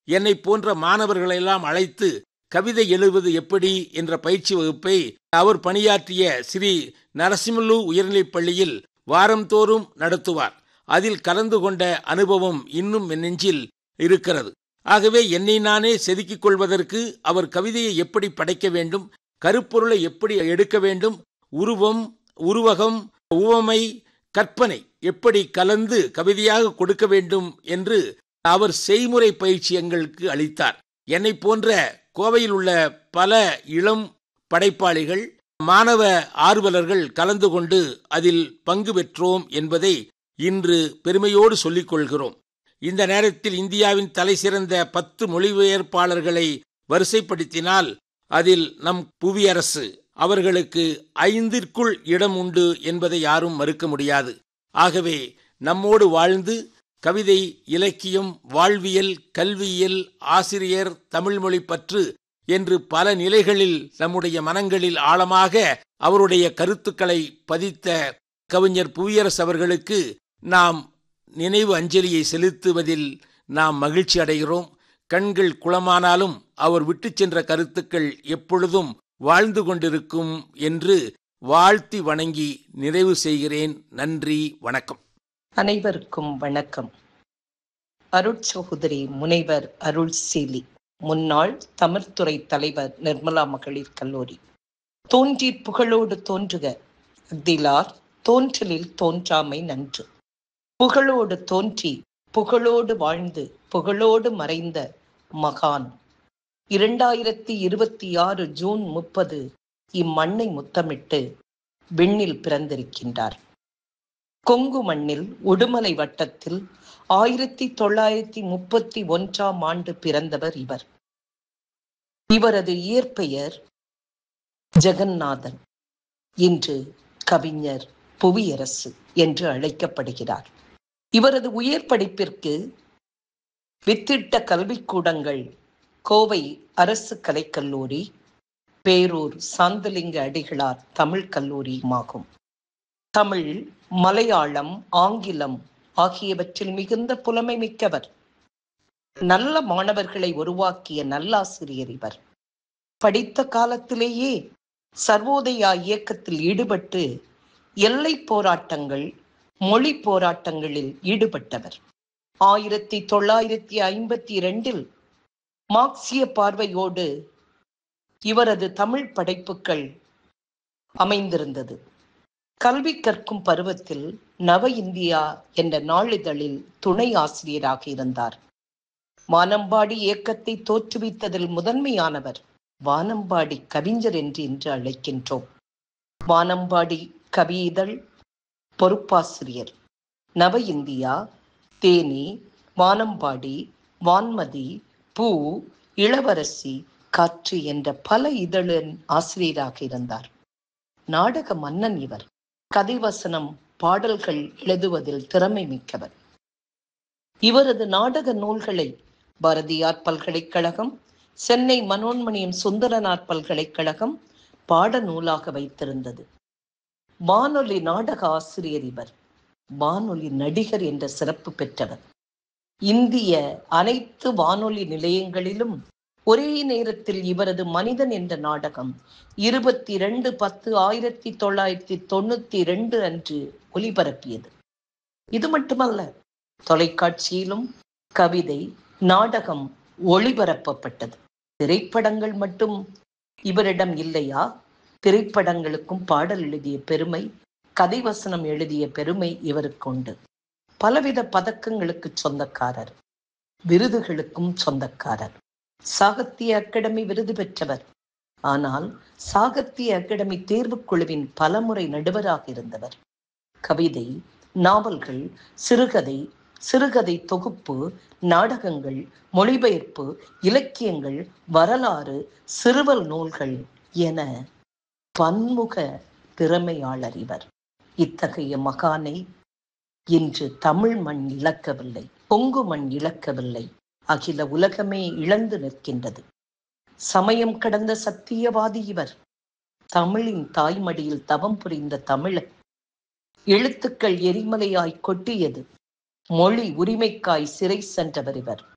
என்னை போன்ற மாணவர்களெல்லாம் அழைத்து கவிதை எழுதுவது எப்படி என்ற பயிற்சி வகுப்பை அவர் பணியாற்றிய ஸ்ரீ நரசிம்மலு உயர்நிலைப் பள்ளியில் வாரந்தோறும் நடத்துவார் அதில் கலந்து கொண்ட அனுபவம் இன்னும் என் நெஞ்சில் இருக்கிறது ஆகவே என்னை நானே செதுக்கிக் கொள்வதற்கு அவர் கவிதையை எப்படி படைக்க வேண்டும் கருப்பொருளை எப்படி எடுக்க வேண்டும் உருவம் உருவகம் உவமை கற்பனை எப்படி கலந்து கவிதையாக கொடுக்க வேண்டும் என்று அவர் செய்முறை பயிற்சி எங்களுக்கு அளித்தார் என்னை போன்ற கோவையில் உள்ள பல இளம் படைப்பாளிகள் மாணவ ஆர்வலர்கள் கலந்து கொண்டு அதில் பங்கு பெற்றோம் என்பதை இன்று பெருமையோடு சொல்லிக் கொள்கிறோம் இந்த நேரத்தில் இந்தியாவின் தலை சிறந்த பத்து மொழிபெயர்ப்பாளர்களை வரிசைப்படுத்தினால் அதில் நம் புவியரசு அவர்களுக்கு ஐந்திற்குள் இடம் உண்டு என்பதை யாரும் மறுக்க முடியாது ஆகவே நம்மோடு வாழ்ந்து கவிதை இலக்கியம் வாழ்வியல் கல்வியியல் ஆசிரியர் தமிழ்மொழி பற்று என்று பல நிலைகளில் நம்முடைய மனங்களில் ஆழமாக அவருடைய கருத்துக்களை பதித்த கவிஞர் புவியரசு அவர்களுக்கு நாம் நினைவு அஞ்சலியை செலுத்துவதில் நாம் மகிழ்ச்சி அடைகிறோம் கண்கள் குளமானாலும் அவர் விட்டு சென்ற கருத்துக்கள் எப்பொழுதும் வாழ்ந்து கொண்டிருக்கும் என்று வாழ்த்தி வணங்கி நிறைவு செய்கிறேன் நன்றி வணக்கம் அனைவருக்கும் வணக்கம் அருட்சகோதரி முனைவர் அருள் சீலி முன்னாள் தமிழ்துறை தலைவர் நிர்மலா மகளிர் கல்லூரி தோன்றி புகழோடு தோன்றுக அக்திலார் தோன்றலில் தோன்றாமை நன்று புகழோடு தோன்றி புகழோடு வாழ்ந்து புகழோடு மறைந்த மகான் இரண்டாயிரத்தி இருபத்தி ஆறு ஜூன் முப்பது இம்மண்ணை முத்தமிட்டு விண்ணில் பிறந்திருக்கின்றார் கொங்கு மண்ணில் உடுமலை வட்டத்தில் ஆயிரத்தி தொள்ளாயிரத்தி முப்பத்தி ஒன்றாம் ஆண்டு பிறந்தவர் இவர் இவரது இயற்பெயர் ஜெகநாதன் இன்று கவிஞர் புவியரசு என்று அழைக்கப்படுகிறார் இவரது உயர் படிப்பிற்கு வித்திட்ட கல்விக்கூடங்கள் கோவை அரசு கலைக்கல்லூரி பேரூர் சாந்தலிங்க அடிகளார் தமிழ் கல்லூரியுமாகும் தமிழ் மலையாளம் ஆங்கிலம் ஆகியவற்றில் மிகுந்த புலமை மிக்கவர் நல்ல மாணவர்களை உருவாக்கிய நல்லாசிரியர் இவர் படித்த காலத்திலேயே சர்வோதயா இயக்கத்தில் ஈடுபட்டு எல்லை போராட்டங்கள் மொழி போராட்டங்களில் ஈடுபட்டவர் ஆயிரத்தி தொள்ளாயிரத்தி ஐம்பத்தி இரண்டில் மார்க்சிய பார்வையோடு இவரது தமிழ் படைப்புகள் அமைந்திருந்தது கல்வி கற்கும் பருவத்தில் நவ இந்தியா என்ற நாளிதழில் துணை ஆசிரியராக இருந்தார் வானம்பாடி இயக்கத்தை தோற்றுவித்ததில் முதன்மையானவர் வானம்பாடி கவிஞர் என்று இன்று அழைக்கின்றோம் வானம்பாடி கவியிதழ் பொறுப்பாசிரியர் நவ இந்தியா தேனி வானம்பாடி வான்மதி பூ இளவரசி காற்று என்ற பல இதழின் ஆசிரியராக இருந்தார் நாடக மன்னன் இவர் கதைவசனம் பாடல்கள் எழுதுவதில் திறமை மிக்கவர் இவரது நாடக நூல்களை பாரதியார் பல்கலைக்கழகம் சென்னை மனோன்மணியம் சுந்தரனார் பல்கலைக்கழகம் பாட நூலாக வைத்திருந்தது வானொலி நாடக ஆசிரியர் இவர் வானொலி நடிகர் என்ற சிறப்பு பெற்றவர் இந்திய அனைத்து வானொலி நிலையங்களிலும் ஒரே நேரத்தில் இவரது மனிதன் என்ற நாடகம் இருபத்தி இரண்டு பத்து ஆயிரத்தி தொள்ளாயிரத்தி தொண்ணூத்தி இரண்டு அன்று ஒலிபரப்பியது இது மட்டுமல்ல தொலைக்காட்சியிலும் கவிதை நாடகம் ஒளிபரப்பப்பட்டது திரைப்படங்கள் மட்டும் இவரிடம் இல்லையா திரைப்படங்களுக்கும் பாடல் எழுதிய பெருமை கதை வசனம் எழுதிய பெருமை இவருக்கு உண்டு பலவித பதக்கங்களுக்கு சொந்தக்காரர் விருதுகளுக்கும் சொந்தக்காரர் சாகித்ய அகாடமி விருது பெற்றவர் ஆனால் சாகித்ய அகாடமி தேர்வுக்குழுவின் பலமுறை நடுவராக இருந்தவர் கவிதை நாவல்கள் சிறுகதை சிறுகதை தொகுப்பு நாடகங்கள் மொழிபெயர்ப்பு இலக்கியங்கள் வரலாறு சிறுவல் நூல்கள் என பன்முக திறமையாளர் இவர் இத்தகைய மகானை இன்று தமிழ் மண் இழக்கவில்லை பொங்கு மண் இழக்கவில்லை அகில உலகமே இழந்து நிற்கின்றது சமயம் கடந்த சத்தியவாதி இவர் தமிழின் தாய்மடியில் தவம் புரிந்த தமிழர் எழுத்துக்கள் எரிமலையாய் கொட்டியது மொழி உரிமைக்காய் சிறை சென்றவர் இவர்